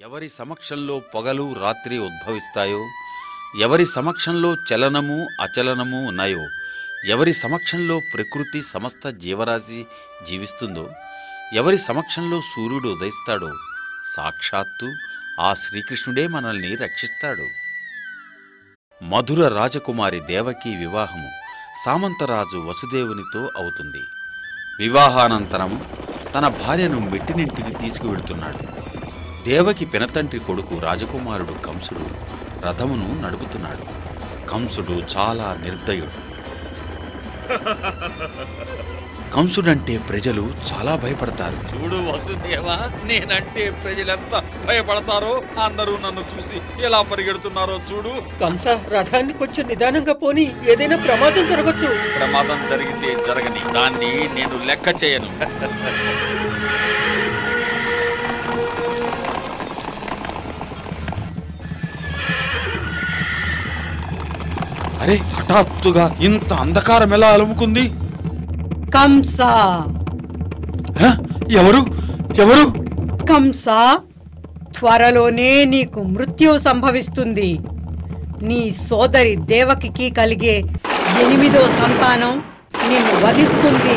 ఎవరి సమక్షంలో పొగలు రాత్రి ఉద్భవిస్తాయో ఎవరి సమక్షంలో చలనము అచలనము ఉన్నాయో ఎవరి సమక్షంలో ప్రకృతి సమస్త జీవరాశి జీవిస్తుందో ఎవరి సమక్షంలో సూర్యుడు ఉదయిస్తాడో సాక్షాత్తు ఆ శ్రీకృష్ణుడే మనల్ని రక్షిస్తాడు మధుర రాజకుమారి దేవకి వివాహము సామంతరాజు వసుదేవునితో అవుతుంది వివాహానంతరం తన భార్యను మెట్టినింటికి తీసుకువెడుతున్నాడు దేవకి పినతండ్రి కొడుకు రాజకుమారుడు కంసుడు రథమును నడుపుతున్నాడు కంసుడు చాలా నిర్దయుడు కంసుడంటే ప్రజలు చాలా భయపడతారు చూడు వసుదేవా నేనంటే ప్రజలెంత భయపడతారో అందరూ నన్ను చూసి ఎలా పరిగెడుతున్నారో చూడు కంస రథాన్ని కొంచెం నిదానంగా పోని ఏదైనా ప్రమాదం జరగచ్చు ప్రమాదం జరిగితే జరగని దాన్ని నేను లెక్క చేయను అరే హఠాత్తుగా ఇంత అంధకారం ఎలా అలుముకుంది కంస హ? ఎవరు ఎవరు కంస త్వరలోనే నీకు మృత్యు సంభవిస్తుంది నీ సోదరి దేవకికి కలిగే ఎనిమిదో సంతానం నిన్ను వధిస్తుంది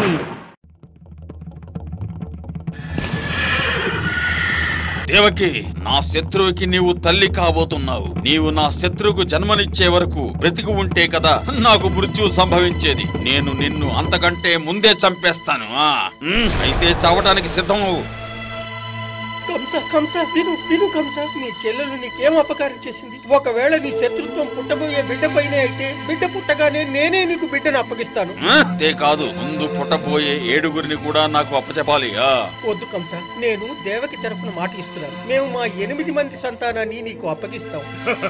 దేవకి నా శత్రువుకి నీవు తల్లి కాబోతున్నావు నీవు నా శత్రువుకు జన్మనిచ్చే వరకు బ్రతికి ఉంటే కదా నాకు మృత్యు సంభవించేది నేను నిన్ను అంతకంటే ముందే చంపేస్తాను ఆ ఉమ్, అయితే చావటానికి సిద్ధమవు కంస కంస విను విను కంస నీ చెల్లెలు నీకేం అపకారం చేసింది ఒకవేళ నీ శత్రుత్వం పుట్టబోయే బిడ్డపైనే అయితే బిడ్డ పుట్టగానే నేనే నీకు బిడ్డను అప్పగిస్తాను ఆ, అంతే కాదు ముందు పుట్టబోయే ఏడుగురిని కూడా నాకు అప్పచెప్పాలి ఆ వద్దు కంస నేను దేవకి తరఫున మాట ఇస్తున్నాను మేము మా ఎనిమిది మంది సంతానాన్ని నీకు అప్పగిస్తాం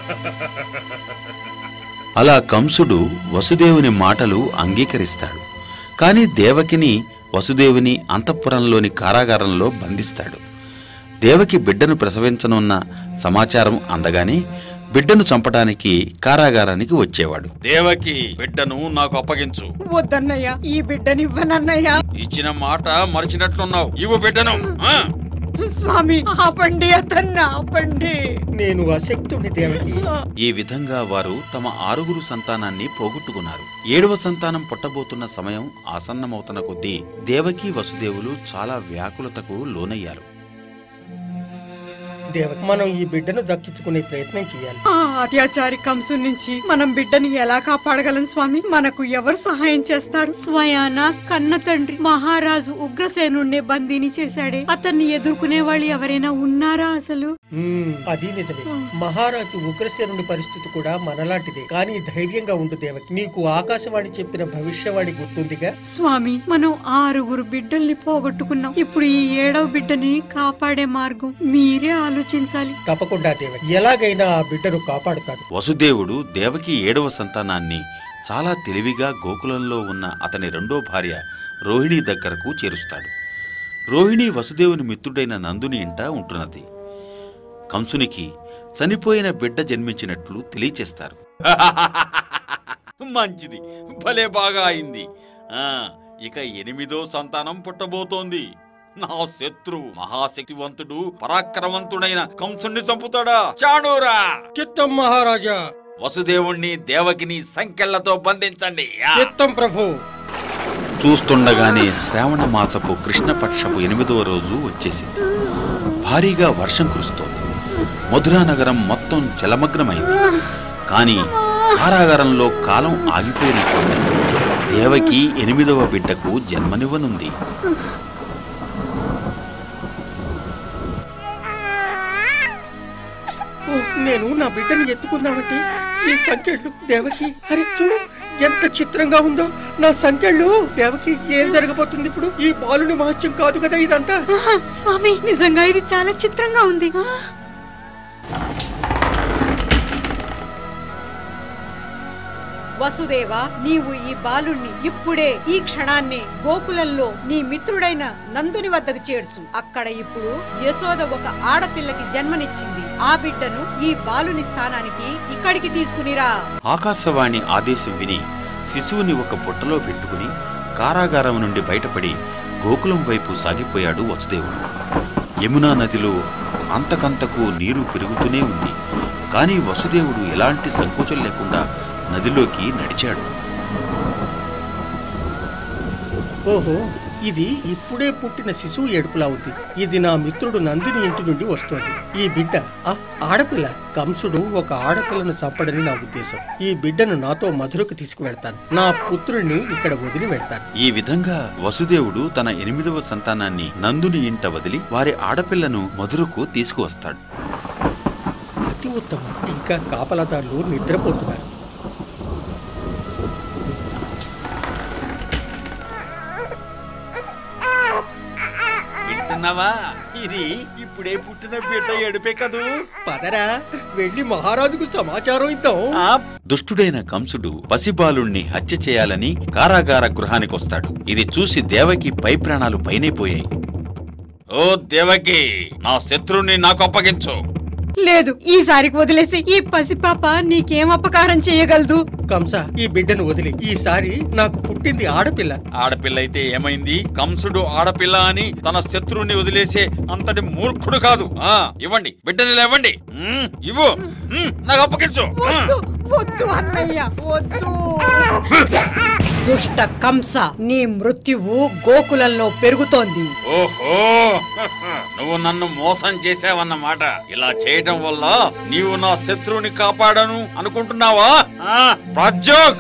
అలా కంసుడు వసుదేవుని మాటలు అంగీకరిస్తాడు కాని దేవకిని వసుదేవుని అంతఃపురంలోని కారాగారంలో బంధిస్తాడు దేవకి బిడ్డను ప్రసవించనున్న సమాచారం అందగానే బిడ్డను చంపడానికి కారాగారానికి వచ్చేవాడు దేవకి బిడ్డను నాకు అప్పగించు వద్దన్నయ్య ఈ బిడ్డనివ్వనన్నయ్య ఇచ్చిన మాట మరిచినట్లున్నావు ఇవ్వు బిడ్డను ఆ? స్వామి ఆపండి అతన్ని ఆపండి నేను అశక్తుడి దేవకి ఈ విధంగా వారు తమ ఆరుగురు సంతానాన్ని పోగొట్టుకున్నారు ఏడవ సంతానం పుట్టబోతున్న సమయం ఆసన్నమవుతున్న కొద్దీ దేవకి వసుదేవులు చాలా వ్యాకులతకు లోనయ్యారు దేవకి మనం ఈ బిడ్డను దక్కించుకునే ప్రయత్నం చేయాలి ఆ అత్యాచారి కంసు నుంచి మనం బిడ్డని ఎలా కాపాడగలం స్వామి మనకు ఎవరు సహాయం చేస్తారు స్వయాన కన్న తండ్రి మహారాజు ఉగ్రసేనుణ్ణి బందీని చేశాడే అతన్ని ఎదుర్కొనే వాళ్ళు ఎవరైనా ఉన్నారా అసలు మ్మ్, అది నిజమే మహారాజు ఉగ్రసేనుడి పరిస్థితి కూడా మనలాంటిదే కానీ ధైర్యంగా ఉండు దేవకి నీకు ఆకాశవాణి చెప్పిన భవిష్యవాణి గుర్తుందిగా స్వామి మనం ఆరుగురు బిడ్డల్ని పోగొట్టుకున్నాం ఇప్పుడు ఈ ఏడవ బిడ్డని కాపాడే మార్గం మీరే ఆలోచించాలి తప్పకుండా దేవకి ఎలాగైనా ఆ బిడ్డను కాపాడుతాను వసుదేవుడు దేవకి ఏడవ సంతానాన్ని చాలా తెలివిగా గోకులంలో ఉన్న అతని రెండో భార్య రోహిణి దగ్గరకు చేరుస్తాడు రోహిణి వసుదేవుని మిత్రుడైన నందుని ఇంట ఉంటున్నది కంసునికి చనిపోయిన బిడ్డ జన్మించినట్లు తెలియచేస్తారు మంచిది భలే బాగా అయింది ఆ ఇక ఎనిమిదో సంతానం పుట్టబోతోంది నా శత్రువు మహాశక్తివంతుడు పరాక్రమవంతుడైన కంసుణ్ణి చంపుతాడా చాణూరా చిత్తం మహారాజా వసుదేవుణ్ణి దేవకిని సంకెళ్లతో బంధించండి ఆ! చిత్తం ప్రభు చూస్తుండగానే శ్రావణ మాసపు కృష్ణపక్షపు ఎనిమిదవ రోజు వచ్చేసింది భారీగా వర్షం కురుస్తోంది మధురా నగరం మొత్తం జలమగ్నమైంది కానీ కారాగారంలో కాలం ఆగిపోయినట్టుంది దేవకి ఎనిమిదవ బిడ్డకు జన్మనివ్వనుంది ఓ, నేను నా బిడ్డను ఎత్తుకున్నామంటే ఈ సంఖ్యలు దేవకి అరే చూడు ఎంత చిత్రంగా ఉందో నా సంఖ్యలు దేవకి ఏం జరగబోతుంది ఇప్పుడు ఈ బాలుని మహత్యం కాదు కదా ఇదంతా స్వామి నిజంగా ఇది చాలా చిత్రంగా ఉంది వసుదేవ నీవు ఈ బాలుణ్ణి ఇప్పుడే ఈ క్షణాన్ని గోకులంలో నీ మిత్రుడైన నందుని వద్దకు చేర్చు అక్కడ ఇప్పుడు యశోద ఒక ఆడపిల్లకి జన్మనిచ్చింది ఆ బిడ్డను ఈ బాలుని స్థానానికి ఇక్కడికి తీసుకునిరా ఆకాశవాణి ఆదేశం విని శిశువుని ఒక బుట్టలో పెట్టుకుని కారాగారం నుండి బయటపడి గోకులం వైపు సాగిపోయాడు వసుదేవుడు యమునా నదిలో అంతకంతకు నీరు పెరుగుతూనే ఉంది కానీ వసుదేవుడు ఎలాంటి సంకోచం లేకుండా నదిలోకి నడిచాడు ఓహో ఇది ఇప్పుడే పుట్టిన శిశువు ఏడుపులా ఉంది ఇది నా మిత్రుడు నందిని ఇంటి నుండి వస్తోంది ఈ బిడ్డ ఆ ఆడపిల్ల కంసుడు ఒక ఆడపిల్లను చంపడని నా ఉద్దేశం ఈ బిడ్డను నాతో మధురకు తీసుకువెళ్తాను నా పుత్రుణ్ణి ఇక్కడ వదిలి వెళ్తాను ఈ విధంగా వసుదేవుడు తన ఎనిమిదవ సంతానాన్ని నందుని ఇంట వదిలి వారి ఆడపిల్లను మధురకు తీసుకువస్తాడు అతి ఉత్తమం ఇంకా కాపలాదారులు నిద్రపోతున్నారు వింటున్నావా ఇది ఇప్పుడే పుట్టిన బిడ్డ ఏడుపే కదూ పదరా వెళ్ళి మహారాజుకు సమాచారం ఇద్దాం ఆ దుష్టుడైన కంసుడు పసిబాలుణ్ణి హత్య చేయాలని కారాగార గృహానికొస్తాడు ఇది చూసి దేవకి పై ప్రాణాలు పైనైపోయాయి ఓ దేవకి నా శత్రువుని నాకు అప్పగించు లేదు ఈసారికి వదిలేసి ఈ పసిపాప నీకేం అపకారం చేయగలదు కంస ఈ బిడ్డను వదిలి ఈసారి నాకు పుట్టింది ఆడపిల్ల ఆడపిల్ల అయితే ఏమైంది కంసుడు ఆడపిల్ల అని తన శత్రువుని వదిలేసే అంతటి మూర్ఖుడు కాదు ఆ ఇవ్వండి బిడ్డని లేవండి ఉమ్, ఇవ్వు ఉమ్, నాకు అప్పగించు ఆ. వద్దు వద్దు అన్నయ్య వద్దు దుష్ట కంస నీ మృత్యువు గోకులంలో పెరుగుతోంది ఓహో నువ్వు నన్ను మోసం చేసావన్నమాట ఇలా చేయటం వల్ల నీవు నా శత్రువుని కాపాడను అనుకుంటున్నావా ఆ, ప్రజ్యోక్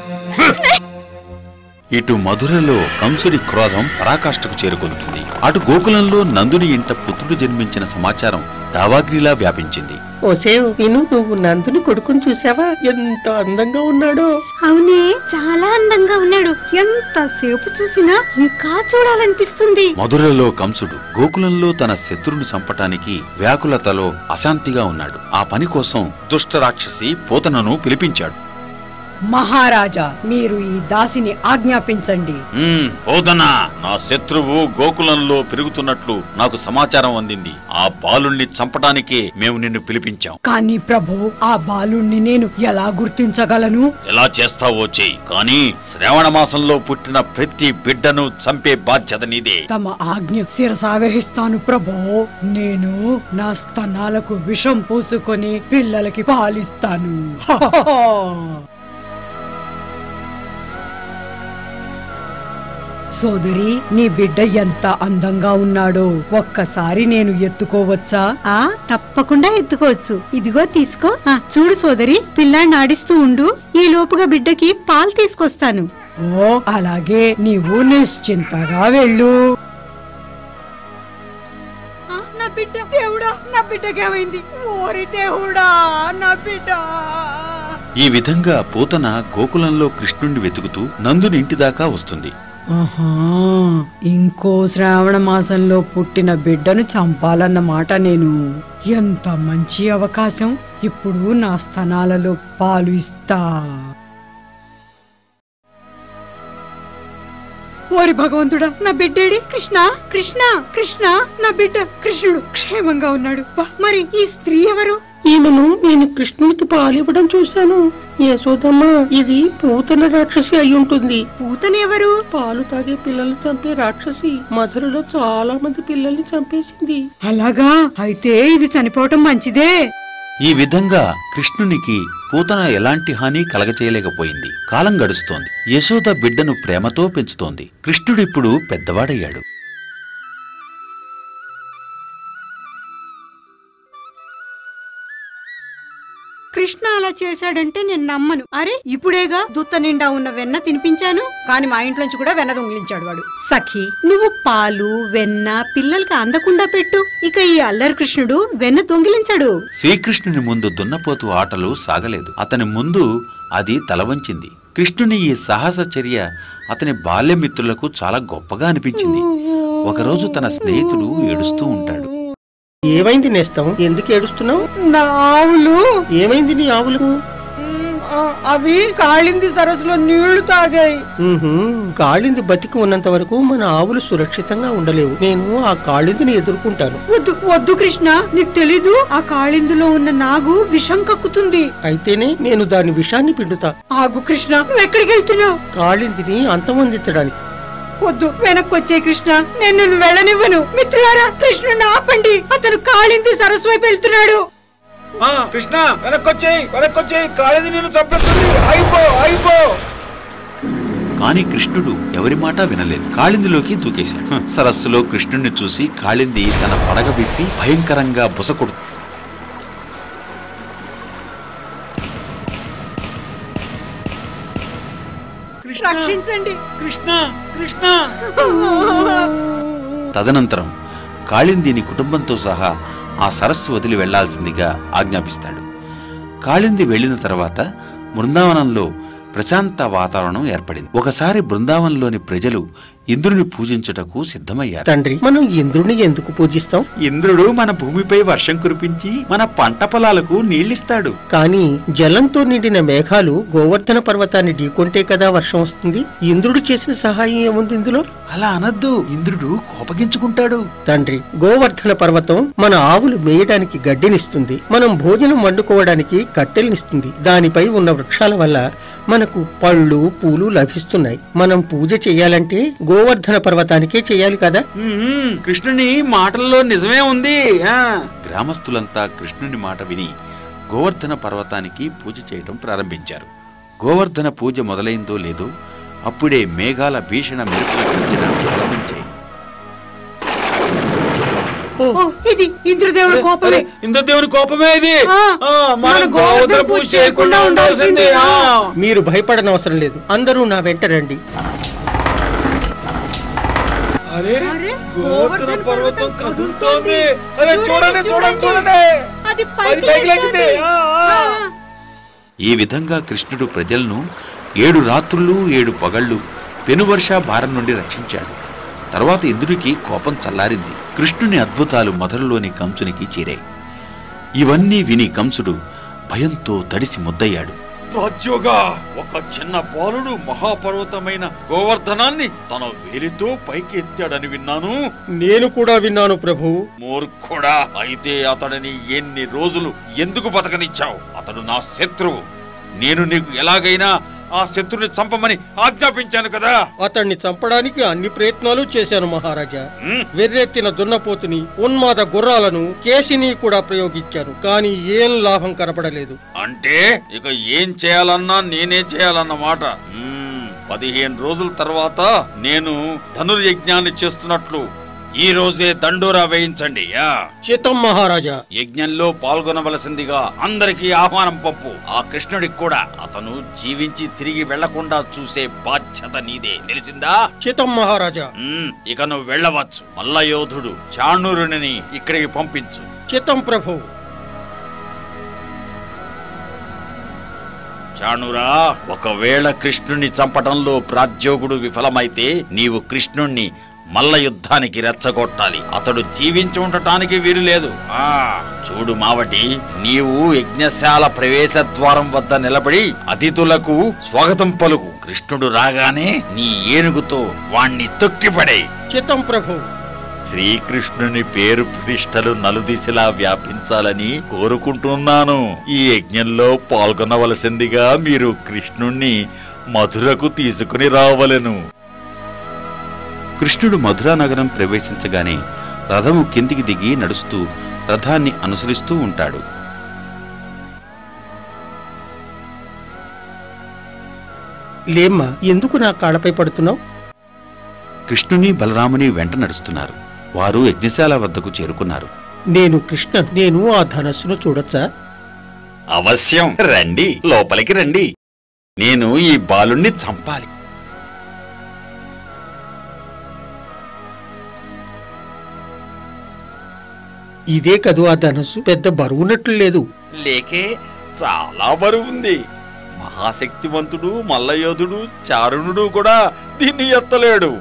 ఇటు మధురలో కంసుడి క్రోధం పరాకాష్ఠకు చేరుకుంటుంది అటు గోకులంలో నందుని ఇంట పుత్రుడు జన్మించిన సమాచారం దావాగ్నిలా వ్యాపించింది ఓసే నేను నువ్వు నందుని కొడుకుని చూసావా ఎంత అందంగా ఉన్నాడో అవునే చాలా అందంగా ఉన్నాడు ఎంతసేపు చూసినా ఇంకా చూడాలనిపిస్తుంది మధురలో కంసుడు గోకులంలో తన శత్రుని చంపటానికి వ్యాకులతలో అశాంతిగా ఉన్నాడు ఆ పని కోసం దుష్ట రాక్షసి పోతనను పిలిపించాడు మహారాజా మీరు ఈ దాసిని ఆజ్ఞాపించండి "ఉమ్, పోతనా నా శత్రువు గోకులంలో పెరుగుతున్నట్లు నాకు సమాచారం అందింది ఆ బాలుణ్ణి చంపటానికే మేము నిన్ను పిలిపించాం కానీ ప్రభు ఆ బాలుణ్ణి నేను ఎలా గుర్తించగలను ఎలా చేస్తావో చెయ్యి కానీ శ్రావణ మాసంలో పుట్టిన ప్రతి బిడ్డను చంపే బాధ్యత నీదే తమ ఆజ్ఞ శిరసావహిస్తాను ప్రభు నేను నా స్తనాలకు విషం పూసుకొని పిల్లలకి పాలిస్తాను సోదరి నీ బిడ్డ ఎంత అందంగా ఉన్నాడో ఒక్కసారి నేను ఎత్తుకోవచ్చా ఆ తప్పకుండా ఎత్తుకోవచ్చు ఇదిగో తీసుకో ఆ, చూడు సోదరి పిల్లాన్ని ఆడిస్తూ ఉండు ఈ లోపుగా బిడ్డకి పాలు తీసుకొస్తాను ఓ అలాగే నీవు నిశ్చింతగా వెళ్ళు నా బిడ్డ దేవుడా నా బిడ్డకేమైంది ఓరి దేవుడా నా బిడ్డ ఈ విధంగా పూతన గోకులంలో కృష్ణుణ్ణి వెతుకుతూ నందుని ఇంటి దాకా వస్తుంది ఆహా ఇంకో శ్రావణ మాసంలో పుట్టిన బిడ్డను చంపాలన్నమాట నేను ఎంత మంచి అవకాశం ఇప్పుడు నా స్తనాలలో పాలు ఇస్తా ఓరి భగవంతుడా నా బిడ్డేడి కృష్ణ కృష్ణ కృష్ణ నా బిడ్డ కృష్ణుడు క్షేమంగా ఉన్నాడు వా, మరి ఈ స్త్రీ ఎవరు ఈమెను నేను కృష్ణునికి పాలివ్వడం చూశాను యశోదమ్మ ఇది పూతన రాక్షసి అయి ఉంటుంది పూతనెవరు పాలు తాగే పిల్లల్ని చంపే రాక్షసి మధురలో చాలా మంది పిల్లల్ని చంపేసింది అలాగా అయితే ఇది చనిపోవటం మంచిదే ఈ విధంగా కృష్ణునికి పూతన ఎలాంటి హాని కలగచేయలేకపోయింది కాలం గడుస్తోంది యశోద బిడ్డను ప్రేమతో పెంచుతోంది కృష్ణుడిప్పుడు పెద్దవాడయ్యాడు కృష్ణ అలా చేశాడంటే నేను నమ్మను అరే ఇప్పుడేగా దుత్త నిండా ఉన్న వెన్న తినిపించాను కాని మా ఇంట్లోంచి కూడా వెన్న దొంగిలించాడు వాడు సఖి నువ్వు పాలు వెన్న పిల్లలకి అందకుండా పెట్టు ఇక ఈ అల్లరి కృష్ణుడు వెన్న దొంగిలించడు శ్రీకృష్ణుని ముందు దున్నపోతు ఆటలు సాగలేదు అతని ముందు అది తలవంచింది కృష్ణుని ఈ సాహస చర్య అతని బాల్యమిత్రులకు చాలా గొప్పగా అనిపించింది ఒకరోజు తన స్నేహితుడు ఏడుస్తూ ఉంటాడు ఏమైంది నేస్తం ఎందుకు ఏడుస్తున్నావు నా ఆవులు ఏమైంది నీ ఆవులకు అవి కాళింది సరస్సులో నీళ్లు తాగాయి ఉహుం, కాళింది బతికి ఉన్నంత వరకు మన ఆవులు సురక్షితంగా ఉండలేవు నేను ఆ కాళిందిని ఎదుర్కొంటాను వద్దు వద్దు కృష్ణ నీకు తెలీదు ఆ కాళిందులో ఉన్న నాగు విషం కక్కుతుంది అయితేనే నేను దాని విషాన్ని పిండుతా ఆగు కృష్ణ నువ్వు ఎక్కడికి వెళ్తున్నావు కాళిందిని అంతమొందించడానికి వద్దు వెనక్కి వచ్చే కృష్ణ నేను నిన్ను వెళ్ళనివ్వను మిత్రులారా కృష్ణుని ఆపండి అతను కాళింది సరస్సు వైపు వెళ్తున్నాడు ఆ, కృష్ణ వెనక్కొచ్చేయి వెనక్కొచ్చేయి కాళింది నిన్ను చంపేస్తుంది అయిపో అయిపో కాని కృష్ణుడు ఎవరి మాట వినలేదు కాళిందిలోకి దూకేశాడు హ, సరస్సులో కృష్ణుణ్ణి చూసి కాళింది తన పడగ విప్పి భయంకరంగా బుసకొడు రక్షించండి కృష్ణ కృష్ణ తదనంతరం కాళిందిని కుటుంబంతో సహా ఆ సరస్సు వదిలి వెళ్లాల్సిందిగా ఆజ్ఞాపిస్తాడు కాళింది వెళ్ళిన తర్వాత బృందావనంలో ప్రశాంత వాతావరణం ఏర్పడింది ఒకసారి బృందావనంలోని ప్రజలు ఇంద్రుని పూజించుటకు సిద్ధమయ్యారు తండ్రి మనం ఇంద్రుని ఎందుకు పూజిస్తాం ఇంద్రుడు మన భూమిపై వర్షం కురిపించి మన పంట పొలాలకు నీళ్లిస్తాడు కానీ జలంతో నిండిన మేఘాలు గోవర్ధన పర్వతాన్ని ఢీకొంటే కదా వర్షం వస్తుంది ఇంద్రుడు చేసిన సహాయం ఏముంది ఇందులో అలా అనద్దు ఇంద్రుడు కోపగించుకుంటాడు తండ్రి గోవర్ధన పర్వతం మన ఆవులు మేయడానికి గడ్డినిస్తుంది మనం భోజనం వండుకోవడానికి కట్టెలనిస్తుంది దానిపై ఉన్న వృక్షాల వల్ల మనకు పళ్ళు పూలు లభిస్తున్నాయి మనం పూజ చేయాలంటే గోవర్ధన పర్వతానికే చేయాలి కదా మ్మ్, కృష్ణుని మాటల్లో నిజమే ఉంది ఆ. గ్రామస్తులంతా కృష్ణుని మాట విని గోవర్ధన పర్వతానికి పూజ చేయడం ప్రారంభించారు గోవర్ధన పూజ మొదలైందో లేదో అప్పుడే మేఘాల భీషణ మెరుపుల గర్జన ప్రారంభించాయి ఓ, ఇది ఇంద్రదేవుడి కోపమే అరే, ఇంద్రదేవుని కోపమే ఇది ఆ, ఆ, మన మనం గోవర్ధన పూజ చేయకుండా ఉండాల్సిందే ఆ. మీరు భయపడనవసరం లేదు అందరూ నా వెంట రండి అరే అరే, గోవర్ధన పర్వతం కదులుతోంది అరే చూడండి, చూడండి చూడండి చూడండి. చూడండి అది అది పైకి పైకి లేచింది లేస్తుంది. ఆ, ఆ. ఆ. ఈ విధంగా కృష్ణుడు ప్రజలను ఏడు రాత్రులు ఏడు పగళ్ళు పెనువర్ష భారం నుండి రక్షించాడు తర్వాత ఇంద్రుడికి కోపం చల్లారింది కృష్ణుని అద్భుతాలు మధురలోని కంసునికి చేరాయి ఇవన్నీ విని కంసుడు భయంతో తడిసి ముద్దయ్యాడు రాజ్యోగా ఒక చిన్న బాలుడు మహాపర్వతమైన గోవర్ధనాన్ని తన వేలితో పైకి ఎత్తాడని విన్నాను నేను కూడా విన్నాను ప్రభు మూర్ఖుడా అయితే అతడిని ఎన్ని రోజులు ఎందుకు బతకనిచ్చావు అతడు నా శత్రువు నేను నీకు ఎలాగైనా ఆ శత్రుని చంపమని ఆజ్ఞాపించాను కదా అతన్ని చంపడానికి అన్ని ప్రయత్నాలు చేశాను మహారాజా ఉమ్, వెర్రెత్తిన దున్నపోతుని ఉన్మాద గుర్రాలను కేసిని కూడా ప్రయోగించాను కానీ ఏం లాభం కనపడలేదు అంటే ఇక ఏం చేయాలన్నా నేనే చేయాలన్నమాట ఉమ్, పదిహేను రోజుల తర్వాత నేను ధనుర్యజ్ఞాన్ని చేస్తున్నట్లు ఈ రోజే దండోరా వేయించండి యా చిత్తం మహారాజా యజ్ఞంలో పాల్గొనవలసిందిగా అందరికీ ఆహ్వానం పంపు ఆ కృష్ణుడికి కూడా అతను జీవించి తిరిగి వెళ్లకుండా చూసే బాధ్యత నీదే తెలిసిందా చిత్తం మహారాజా ఉమ్, ఇక నువ్వు వెళ్ళవచ్చు మల్లయోధుడు చాణూరుని ఇక్కడికి పంపించు చిత్తం ప్రభు చాణురా ఒకవేళ కృష్ణుణ్ణి చంపటంలో ప్రాజ్యోగుడు విఫలమైతే నీవు కృష్ణుణ్ణి మల్ల యుద్ధానికి రెచ్చగొట్టాలి అతడు జీవించి ఉండటానికి వీలు లేదు ఆ చూడు మావటి నీవు యజ్ఞశాల ప్రవేశ ద్వారం వద్ద నిలబడి అతిథులకు స్వాగతం పలుకు కృష్ణుడు రాగానే నీ ఏనుగుతో వాణ్ణి తొక్కిపడే చిత్తం ప్రభు శ్రీకృష్ణుని పేరు ప్రతిష్టలు నలుదిశలా వ్యాపించాలని కోరుకుంటున్నాను ఈ యజ్ఞంలో పాల్గొనవలసిందిగా మీరు కృష్ణుణ్ణి మధురకు తీసుకుని రావలెను కృష్ణుడు మధురా నగరం ప్రవేశించగానే రథము కిందికి దిగి నడుస్తూ రథాన్ని అనుసరిస్తూ ఉంటాడు లేమ్మా ఎందుకు నా కాళ్ళపై పడుతున్నావు కృష్ణుని బలరాముని వెంట నడుస్తున్నారు వారు యజ్ఞశాల వద్దకు చేరుకున్నారు నేను కృష్ణ నేను ఆ ధనస్సును చూడొచ్చా అవశ్యం రండి లోపలికి రండి నేను ఈ బాలుణ్ణి చంపాలి ఇదే కదూ ఆ ధనస్సు పెద్ద బరువున్నట్లు లేదు లేకే చాలా బరువుంది మహాశక్తివంతుడు మల్లయోధుడు చారుణుడు కూడా దీన్ని ఎత్తలేడు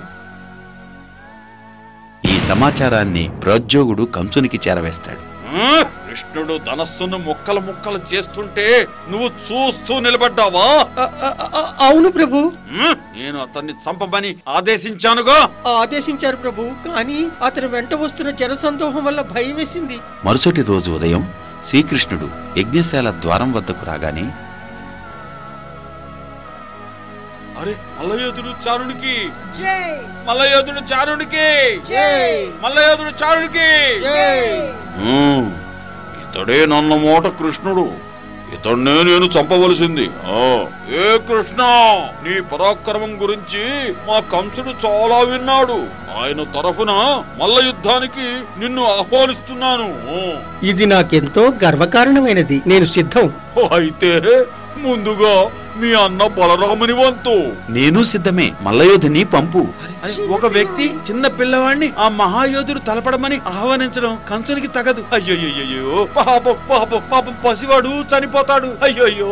ఈ సమాచారాన్ని ప్రోద్యోగుడు కంసునికి చేరవేస్తాడు ఆ? కృష్ణుడు ధనస్సును ముక్కలు ముక్కలు చేస్తుంటే నువ్వు చూస్తూ నిలబడ్డావా అ- అ- అ- అవును ప్రభు ఉమ్, నేను అతన్ని చంపమని ఆదేశించానుగా ఆదేశించారు ప్రభు కానీ అతని వెంట వస్తున్న జనసందోహం వల్ల భయం వేసింది మరుసటి రోజు ఉదయం శ్రీకృష్ణుడు యజ్ఞశాల ద్వారం వద్దకు రాగానే అరే మల్లయోధుడు చారునికి జై మల్లయోధుడు చారునికి జై మల్లయోధుడు చారునికి ఉమ్, ఇతడే నన్న మోట కృష్ణుడు ఇతన్నే నేను చంపవలసింది ఆ, ఏ కృష్ణ నీ పరాక్రమం గురించి మా కంసుడు చాలా విన్నాడు ఆయన తరఫున మల్ల యుద్ధానికి నిన్ను ఆహ్వానిస్తున్నాను ఇది నాకెంతో గర్వకారణమైనది నేను సిద్ధం అయితే ముందుగా మీ అన్న బలరాముని వంతు నేను సిద్ధమే మల్లయోధుని పంపు ఒక వ్యక్తి చిన్న పిల్లవాడిని ఆ మహాయోధుడు తలపడమని ఆహ్వానించడం కంసునికి తగదు అయ్యయ్యో పాపం పాపం పాపం పసివాడు చనిపోతాడు అయ్యయ్యో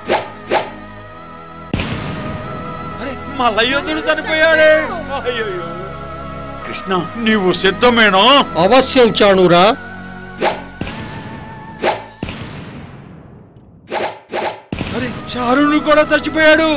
అరే మల్లయోధుడు చనిపోయాడే అయ్యయ్యో కృష్ణ నీవు సిద్ధమేనా అవశ్యం చాణూరా అరే చారుణ్ణి కూడా చచ్చిపోయాడు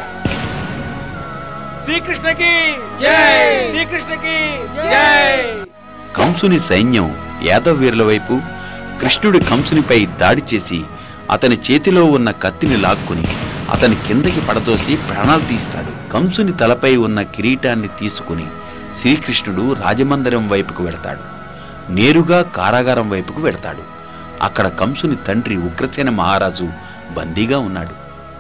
శ్రీకృష్ణకి జై శ్రీకృష్ణకి జై కంసుని సైన్యం యాదవ్ వీరుల వైపు కృష్ణుడి కంసునిపై దాడి చేసి అతని చేతిలో ఉన్న కత్తిని లాక్కుని అతని కిందకి పడదోసి ప్రాణాలు తీస్తాడు కంసుని తలపై ఉన్న కిరీటాన్ని తీసుకుని శ్రీకృష్ణుడు రాజమందిరం వైపుకు వెళతాడు నేరుగా కారాగారం వైపుకు వెళతాడు అక్కడ కంసుని తండ్రి ఉగ్రసేన మహారాజు బందీగా ఉన్నాడు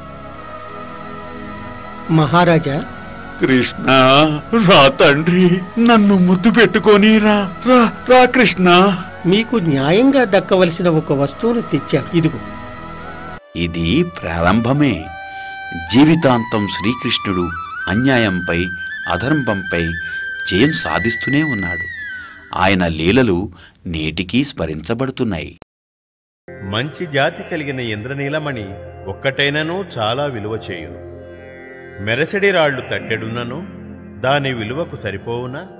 మహారాజా కృష్ణ రా తండ్రి నన్ను ముద్దు పెట్టుకొని రా రా రా కృష్ణ మీకు న్యాయంగా దక్కవలసిన ఒక వస్తువును తెచ్చాను ఇదిగో ఇది ప్రారంభమే జీవితాంతం శ్రీకృష్ణుడు అన్యాయంపై అధర్మంపై జయం సాధిస్తూనే ఉన్నాడు ఆయన లీలలు నేటికీ స్మరించబడుతున్నాయి మంచి జాతి కలిగిన ఇంద్రనీలమణి ఒక్కటైనను చాలా విలువ చేయును మెరసడి రాళ్లు తట్టెడున్నను దాని విలువకు సరిపోవునా